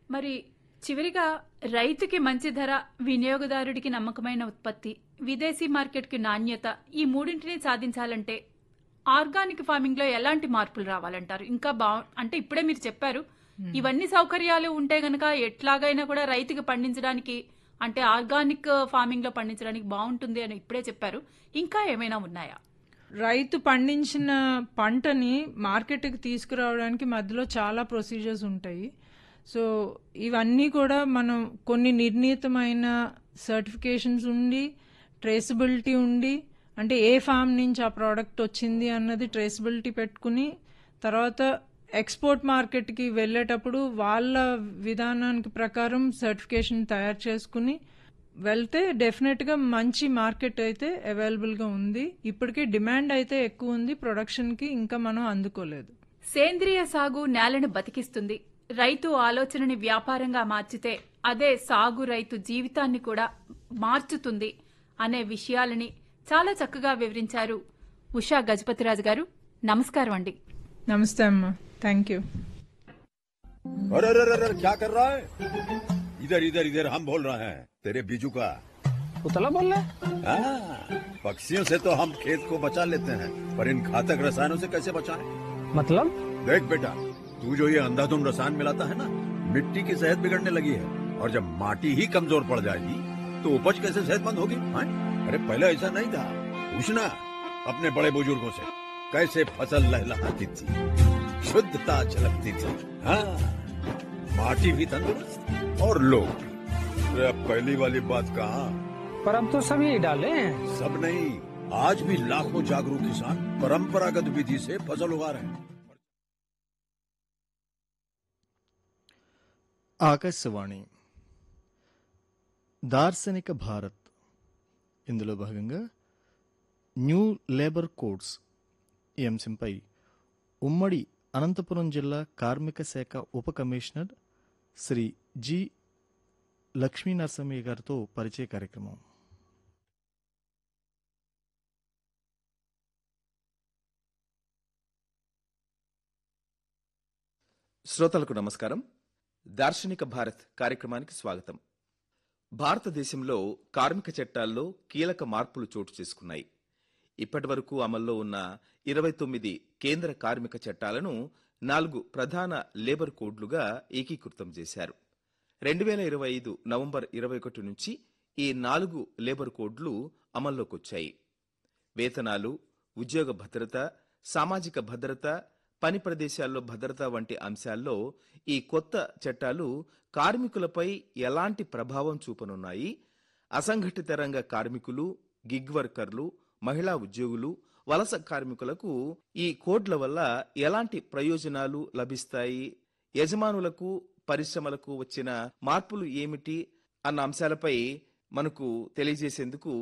మరి చివరిగా రైతుకి మంచి ధర వినియోగదారుడికి నమ్మకమైన ఉత్పత్తి విదేశీ మార్కెట్కి నాణ్యత ఈ మూడింటిని సాధించాలంటే ఆర్గానిక్ ఫార్మింగ్ లో ఎలాంటి మార్పులు రావాలంటారు ఇంకా బా అంటే ఇప్పుడే మీరు చెప్పారు ఇవన్నీ సౌకర్యాలు ఉంటే గనక ఎట్లాగైనా కూడా రైతుకి పండించడానికి అంటే ఆర్గానిక్ ఫార్మింగ్ లో పండించడానికి బాగుంటుంది అని ఇప్పుడే చెప్పారు ఇంకా ఏమైనా ఉన్నాయా రైతు పండించిన పంటని మార్కెట్కి తీసుకురావడానికి మధ్యలో చాలా ప్రొసీజర్స్ ఉంటాయి సో ఇవన్నీ కూడా మనం కొన్ని నిర్ణీతమైన సర్టిఫికేషన్స్ ఉండి ట్రేసబిలిటీ ఉండి అంటే ఏ ఫామ్ నుంచి ఆ ప్రోడక్ట్ వచ్చింది అన్నది ట్రేసబిలిటీ పెట్టుకుని తర్వాత ఎక్స్పోర్ట్ మార్కెట్కి వెళ్ళేటప్పుడు వాళ్ళ విధానానికి ప్రకారం సర్టిఫికేషన్ తయారు చేసుకుని వెళ్తే డెఫినెట్గా మంచి మార్కెట్ అయితే అవైలబుల్గా ఉంది ఇప్పటికే డిమాండ్ అయితే ఎక్కువ ఉంది ప్రొడక్షన్కి ఇంకా మనం అందుకోలేదు సేంద్రియ సాగు నేలను బతికిస్తుంది రైతు ఆలోచనని వ్యాపారంగా మార్చితే అదే సాగు రైతు జీవితాన్ని కూడా మార్చుతుంది అనే విషయాలని చాలా చక్కగా వివరించారు ఉషా గజపతిరాజు గారు నమస్కారం అండి నమస్తే అమ్మా థ్యాంక్ యూ अरे अरे अरे अरे, क्या कर रहा है इधर इधर इधर हम बोल रहे हैं तेरे बीजू का उतला बोल रहा है हाँ, पक्षियों से तो हम खेत को बचा लेते हैं पर इन घातक रसायनों से कैसे बचाएं? मतलब देख बेटा तू जो ये अंधाधुंध रसायन मिलाता है ना मिट्टी की सेहत बिगड़ने लगी है और जब माटी ही कमजोर पड़ जाएगी तो उपज कैसे सेहतमंद होगी हाँ? अरे पहले ऐसा नहीं था पूछना अपने बड़े बुजुर्गों से कैसे फसल लहलहाती थी शुद्धता झलकती थी हाँ माटी भी तंदुरुस्त और लोग भी अरे अब पहली वाली बात कहाँ पर अब तो सभी डाले हैं सब नहीं आज भी लाखों जागरूक किसान परंपरागत विधि से फसल उगा रहे हैं ఆకాశవాణి దార్శనిక భారత్ ఇందులో భాగంగా న్యూ లేబర్ కోడ్స్ ఈ అంశంపై ఉమ్మడి అనంతపురం జిల్లా కార్మిక శాఖ ఉప కమిషనర్ శ్రీ జి లక్ష్మీ నరసింహయ్య గారితో పరిచయ కార్యక్రమం శ్రోతలకు నమస్కారం దార్శనిక భారత్ కార్యక్రమానికి స్వాగతం భారతదేశంలో కార్మిక చట్టాల్లో కీలక మార్పులు చోటు చేసుకున్నాయి ఇప్పటి వరకు అమల్లో ఉన్న ఇరవై తొమ్మిది కేంద్ర కార్మిక చట్టాలను నాలుగు ప్రధాన లేబర్ కోడ్లుగా ఏకీకృతం చేశారు రెండు వేల ఇరవై ఐదు నవంబర్ ఇరవై ఒకటి నుంచి ఈ నాలుగు లేబర్ కోడ్లు అమల్లోకొచ్చాయి వేతనాలు ఉద్యోగ భద్రత సామాజిక భద్రత పని ప్రదేశాల్లో భద్రత వంటి అంశాల్లో ఈ కొత్త చట్టాలు కార్మికులపై ఎలాంటి ప్రభావం చూపనున్నాయి అసంఘటిత రంగ కార్మికులు గిగ్ వర్కర్లు మహిళా ఉద్యోగులు వలస కార్మికులకు ఈ కోడ్ల వల్ల ఎలాంటి ప్రయోజనాలు లభిస్తాయి యజమానులకు పరిశ్రమలకు వచ్చిన మార్పులు ఏమిటి అన్న అంశాలపై మనకు తెలియజేసేందుకు